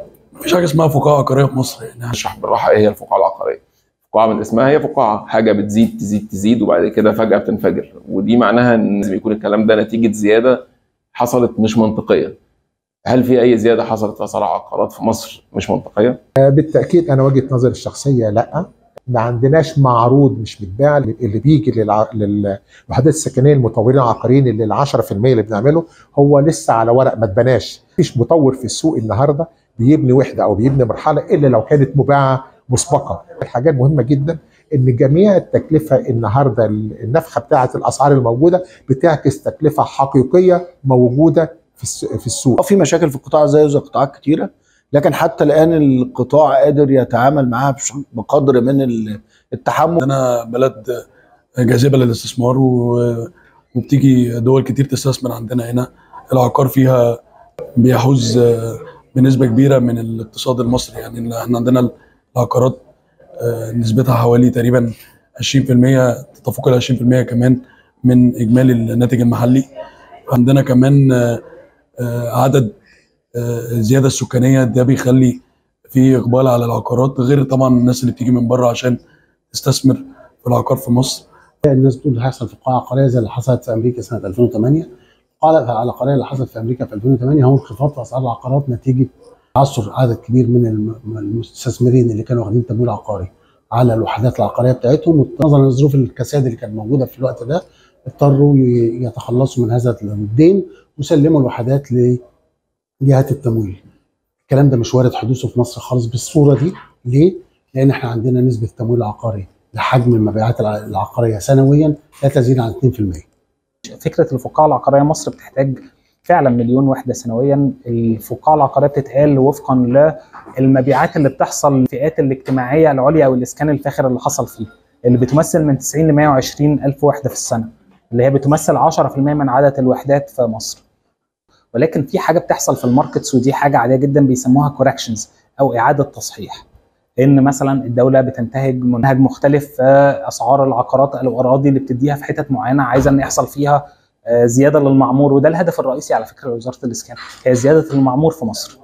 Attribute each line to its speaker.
Speaker 1: مفيش حاجه اسمها فقاعه عقاريه في مصر يعني
Speaker 2: اشرح بالراحه ايه هي الفقاعه العقاريه فقاعه من اسمها هي فقاعه حاجه بتزيد تزيد تزيد وبعد كده فجاه بتنفجر ودي معناها ان لازم يكون الكلام ده نتيجه زياده حصلت مش منطقيه هل في اي زياده حصلت في اسعار العقارات في مصر مش منطقيه
Speaker 3: بالتاكيد انا وجهه نظري الشخصيه لا ما عندناش معروض مش متباع اللي بيجي للع... للوحدات السكنيه المطورين العقاريين اللي ال 10% اللي بنعمله هو لسه على ورق ما اتبناش مفيش مطور في السوق النهارده بيبني وحده او بيبني مرحله الا لو كانت مباعه مسبقه الحاجات مهمه جدا ان جميع التكلفه النهارده النفخه بتاعه الاسعار الموجوده بتعكس تكلفه حقيقيه موجوده في في السوق
Speaker 4: في مشاكل في القطاع زيه زي قطاعات كتيره لكن حتى الان القطاع قادر يتعامل معاها بقدر من التحمل
Speaker 1: عندنا بلد جاذبه للاستثمار وبتيجي دول كتير تستثمر عندنا هنا العقار فيها بيحوز بنسبه كبيره من الاقتصاد المصري يعني احنا عندنا العقارات نسبتها حوالي تقريبا 20% تفوق ال 20% كمان من اجمالي الناتج المحلي عندنا كمان عدد الزياده السكانيه ده بيخلي في اقبال على العقارات غير طبعا الناس اللي بتيجي من بره عشان تستثمر في العقار في مصر
Speaker 5: الناس بتقول هيحصل فقاعه عقاريه زي اللي حصلت في امريكا سنه 2008 الفقاعه العقاريه اللي حصلت في امريكا في 2008 هو انخفاض في اسعار العقارات نتيجه تعثر عدد كبير من المستثمرين اللي كانوا واخدين تمويل عقاري على الوحدات العقاريه بتاعتهم ونظرا لظروف الكساد اللي كانت موجوده في الوقت ده اضطروا يتخلصوا من هذا الدين وسلموا الوحدات لجهات التمويل. الكلام ده مش وارد حدوثه في مصر خالص بالصوره دي، ليه؟ لان احنا عندنا نسبه تمويل عقاري لحجم المبيعات العقاريه سنويا لا تزيد عن 2%.
Speaker 6: فكره الفقاعه العقاريه مصر بتحتاج فعلا مليون وحده سنويا الفقاعه العقاريه بتتقال وفقا للمبيعات اللي بتحصل للفئات الاجتماعيه العليا او الاسكان الفاخر اللي حصل فيه اللي بتمثل من 90 ل 120 الف وحده في السنه اللي هي بتمثل 10% من عدد الوحدات في مصر ولكن في حاجه بتحصل في الماركتس ودي حاجه عاديه جدا بيسموها كوركشنز او اعاده تصحيح ان مثلا الدوله بتنتهج منهج مختلف في اسعار العقارات او الاراضي اللي بتديها في حتت معينه عايزه ان يحصل فيها زياده للمعمور وده الهدف الرئيسي على فكره لوزاره الاسكان هي زياده المعمور في مصر